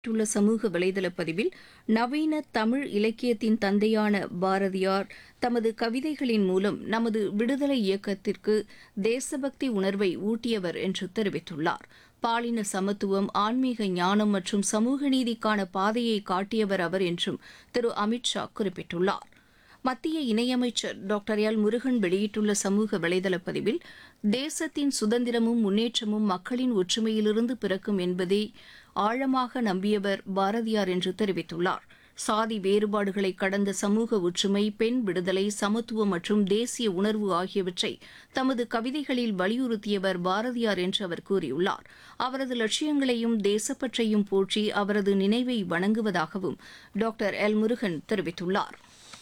வெளியிட்டுள்ள சமூக வலைதள பதிவில் நவீன தமிழ் இலக்கியத்தின் தந்தையான பாரதியார் தமது கவிதைகளின் மூலம் நமது விடுதலை இயக்கத்திற்கு தேசபக்தி உணர்வை ஊட்டியவர் என்று தெரிவித்துள்ளார் பாலின சமத்துவம் ஆன்மீக ஞானம் மற்றும் சமூக நீதிக்கான பாதையை காட்டியவர் அவர் என்றும் திரு அமித் ஷா குறிப்பிட்டுள்ளார் மத்திய இணையமைச்சர் டாக்டர் எல் முருகன் வெளியிட்டுள்ள சமூக வலைதள பதிவில் தேசத்தின் சுதந்திரமும் முன்னேற்றமும் மக்களின் ஒற்றுமையிலிருந்து பிறக்கும் என்பதை ஆழமாக நம்பியவர் பாரதியார் என்று தெரிவித்துள்ளார் சாதி வேறுபாடுகளை கடந்த சமூக ஒற்றுமை பெண் விடுதலை சமத்துவம் மற்றும் தேசிய உணர்வு ஆகியவற்றை தமது கவிதைகளில் வலியுறுத்தியவர் பாரதியார் என்று அவர் கூறியுள்ளார் அவரது லட்சியங்களையும் தேசப்பற்றையும் போற்றி அவரது நினைவை வணங்குவதாகவும் டாக்டர் எல் முருகன் தெரிவித்துள்ளார்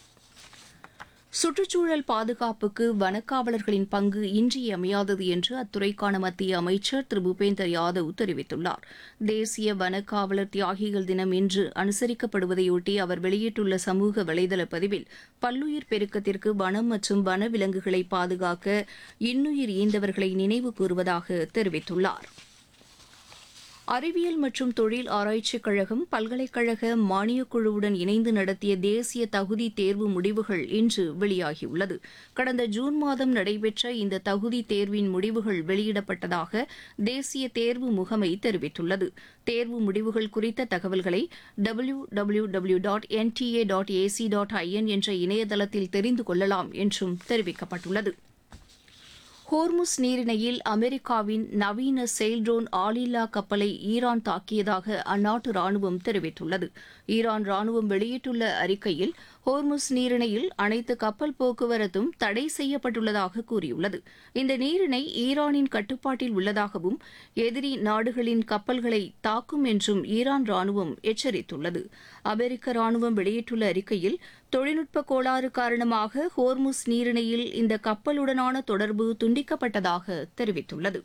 சுற்றுச்சூழல் பாதுகாப்புக்கு வனக்காவலர்களின் பங்கு இன்றியமையாதது என்று அத்துறைக்கான மத்திய அமைச்சர் திரு பூபேந்தர் யாதவ் தெரிவித்துள்ளார் தேசிய வனக்காவலர் தியாகிகள் தினம் இன்று அனுசரிக்கப்படுவதையொட்டி அவர் வெளியிட்டுள்ள சமூக வலைதள பதிவில் பல்லுயிர் பெருக்கத்திற்கு வனம் மற்றும் வனவிலங்குகளை பாதுகாக்க இன்னுயிர் ஈந்தவர்களை நினைவு கூறுவதாக தெரிவித்துள்ளார் அறிவியல் மற்றும் தொழில் ஆராய்ச்சிக் கழகம் பல்கலைக்கழக மானியக் குழுவுடன் இணைந்து நடத்திய தேசிய தகுதி தேர்வு முடிவுகள் இன்று வெளியாகியுள்ளது கடந்த ஜூன் மாதம் நடைபெற்ற இந்த தகுதி தேர்வின் முடிவுகள் வெளியிடப்பட்டதாக தேசிய தேர்வு முகமை தெரிவித்துள்ளது தேர்வு முடிவுகள் குறித்த தகவல்களை W W W dot NTA dot AC dot IN என்ற இணையதளத்தில் தெரிந்து கொள்ளலாம் என்றும் தெரிவிக்கப்பட்டுள்ளது ஹோர்முஸ் நீரிணையில் அமெரிக்காவின் நவீன செயில்ட்ரோன் ஆளில்லா கப்பலை ஈரான் தாக்கியதாக அந்நாட்டு ராணுவம் தெரிவித்துள்ளது ஈரான் ராணுவம் வெளியிட்டுள்ள அறிக்கையில் ஹோர்முஸ் நீரிணையில் அனைத்து கப்பல் போக்குவரத்தும் தடை செய்யப்பட்டுள்ளதாக கூறியுள்ளது இந்த நீரிணை ஈரானின் கட்டுப்பாட்டில் உள்ளதாகவும் எதிரி நாடுகளின் கப்பல்களை தாக்கும் என்றும் ஈரான் ராணுவம் எச்சரித்துள்ளது அமெரிக்க ராணுவம் வெளியிட்டுள்ள அறிக்கையில் தொழில்நுட்ப கோளாறு காரணமாக ஹோர்முஸ் நீரிணையில் இந்த கப்பலுடனான தொடர்பு துண்டிக்கப்பட்டதாக தெரிவித்துள்ளது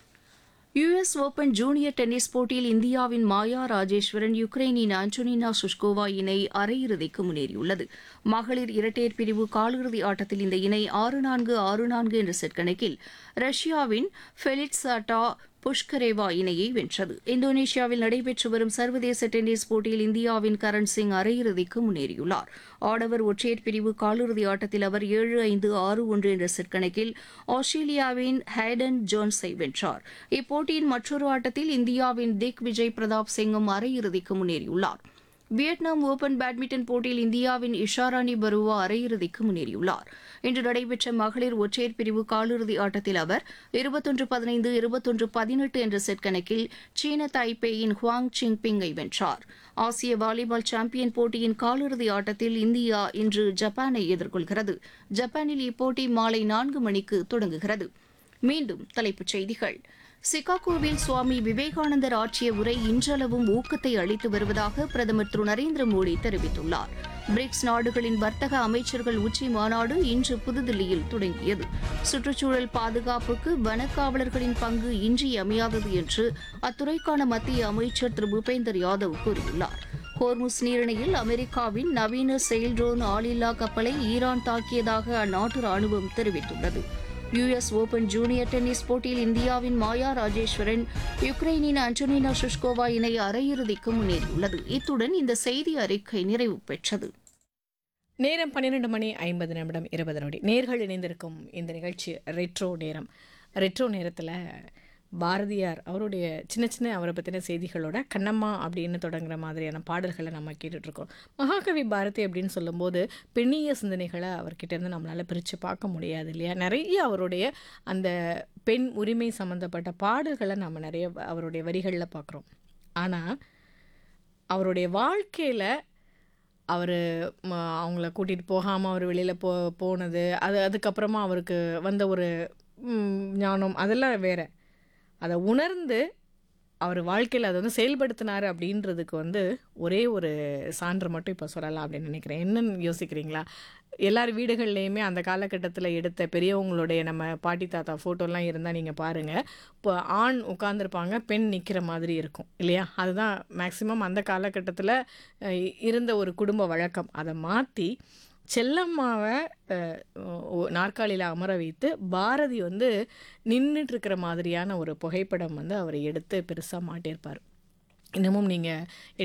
யுஎஸ் ஓபன் ஜூனியர் டென்னிஸ் போட்டியில் இந்தியாவின் மாயா ராஜேஸ்வரன் யுக்ரைனின் ஆண்டோனினா சுஷ்கோவா இணை அரையிறுதிக்கு முன்னேறியுள்ளது மகளிர் இரட்டையர் பிரிவு காலிறுதி ஆட்டத்தில் இந்த இணை ஆறு நான்கு ஆறு நான்கு என்ற செட் கணக்கில் ரஷ்யாவின் ஃபெலிட்சாட்டா புஷ்கரேவா இணையை வென்றது இந்தோனேஷியாவில் நடைபெற்று வரும் சர்வதேச டென்னிஸ் போட்டியில் இந்தியாவின் கரண் சிங் அரையிறுதிக்கு முன்னேறியுள்ளார் ஆடவர் ஒற்றையர் பிரிவு காலிறுதி ஆட்டத்தில் அவர் ஏழு ஐந்து ஆறு ஒன்று என்ற செட் கணக்கில் ஆஸ்திரேலியாவின் ஹேடன் ஜோன்ஸை வென்றார் இப்போட்டியின் மற்றொரு ஆட்டத்தில் இந்தியாவின் திக் விஜய் பிரதாப் சிங்கும் அரையிறுதிக்கு முன்னேறியுள்ளார் வியட்நாம் ஓபன் பேட்மிண்டன் போட்டியில் இந்தியாவின் இஷாராணி பருவா அரையிறுதிக்கு முன்னேறியுள்ளார் இன்று நடைபெற்ற மகளிர் ஒற்றையர் பிரிவு காலிறுதி ஆட்டத்தில் அவர் இருபத்தொன்று பதினைந்து இருபத்தொன்று பதினெட்டு என்ற செட் கணக்கில் சீன தாய்பேயின் ஹுவாங் சிங் பிங்கை வென்றார் ஆசிய வாலிபால் சாம்பியன் போட்டியின் காலிறுதி ஆட்டத்தில் இந்தியா இன்று ஜப்பானை எதிர்கொள்கிறது ஜப்பானில் இப்போட்டி மாலை நான்கு மணிக்கு தொடங்குகிறது மீண்டும் தலைப்புச் செய்திகள் சிகாகோவில் சுவாமி விவேகானந்தர் ஆற்றிய உரை இன்றளவும் ஊக்கத்தை அளித்து வருவதாக பிரதமர் திரு நரேந்திர மோடி தெரிவித்துள்ளார் பிரிக்ஸ் நாடுகளின் வர்த்தக அமைச்சர்கள் உச்சி மாநாடு இன்று புதுதில்லியில் தொடங்கியது சுற்றுச்சூழல் பாதுகாப்புக்கு வனக்காவலர்களின் பங்கு இன்றியமையாதது என்று அத்துறைக்கான மத்திய அமைச்சர் திரு பூபேந்தர் யாதவ் கூறியுள்ளார் ஹோர்முஸ் நீரிணையில் அமெரிக்காவின் நவீன செயில்ட்ரோன் ஆளில்லா கப்பலை ஈரான் தாக்கியதாக அந்நாட்டு ராணுவம் தெரிவித்துள்ளது யுஎஸ் ஓபன் ஜூனியர் டென்னிஸ் போட்டியில் இந்தியாவின் மாயா ராஜேஸ்வரன் யுக்ரைனின் அன்டோனினா சுஷ்கோவா இணை அரையிறுதிக்கு முன்னேறியுள்ளது இத்துடன் இந்த செய்தி அறிக்கை நிறைவு பெற்றது நேரம் பன்னிரெண்டு மணி ஐம்பது நிமிடம் இருபது நொடி நேர்கள் இணைந்திருக்கும் இந்த நிகழ்ச்சி ரெட்ரோ நேரம் ரெட்ரோ நேரத்தில் பாரதியார் அவருடைய சின்ன சின்ன அவரை பற்றின செய்திகளோட கண்ணம்மா அப்படின்னு தொடங்குற மாதிரியான பாடல்களை நம்ம கேட்டுட்ருக்கோம் மகாகவி பாரதி அப்படின்னு சொல்லும்போது பெண்ணிய சிந்தனைகளை அவர்கிட்ட இருந்து நம்மளால் பிரித்து பார்க்க முடியாது இல்லையா நிறைய அவருடைய அந்த பெண் உரிமை சம்மந்தப்பட்ட பாடல்களை நம்ம நிறைய அவருடைய வரிகளில் பார்க்குறோம் ஆனால் அவருடைய வாழ்க்கையில் அவர் அவங்கள கூட்டிகிட்டு போகாமல் அவர் வெளியில் போ போனது அது அதுக்கப்புறமா அவருக்கு வந்த ஒரு ம், ஞானம் அதெல்லாம் வேற அதை உணர்ந்து அவர் வாழ்க்கையில் அதை வந்து செயல்படுத்தினார் அப்படின்றதுக்கு வந்து ஒரே ஒரு சான்று மட்டும் இப்போ சொல்லலாம் அப்படின்னு நினைக்கிறேன் என்னன்னு யோசிக்கிறீங்களா எல்லார் வீடுகள்லேயுமே அந்த காலகட்டத்தில் எடுத்த பெரியவங்களுடைய நம்ம பாட்டி தாத்தா ஃபோட்டோலாம் இருந்தால் நீங்கள் பாருங்கள் இப்போ ஆண் உட்காந்துருப்பாங்க பெண் நிற்கிற மாதிரி இருக்கும் இல்லையா அதுதான் மேக்ஸிமம் அந்த காலகட்டத்தில் இருந்த ஒரு குடும்ப வழக்கம் அதை மாற்றி செல்லம்மாவை நாற்காலியில் அமர வைத்து பாரதி வந்து நின்றுட்டு இருக்கிற மாதிரியான ஒரு புகைப்படம் வந்து அவர் எடுத்து பெருசாக மாட்டியிருப்பார் இன்னமும் நீங்கள்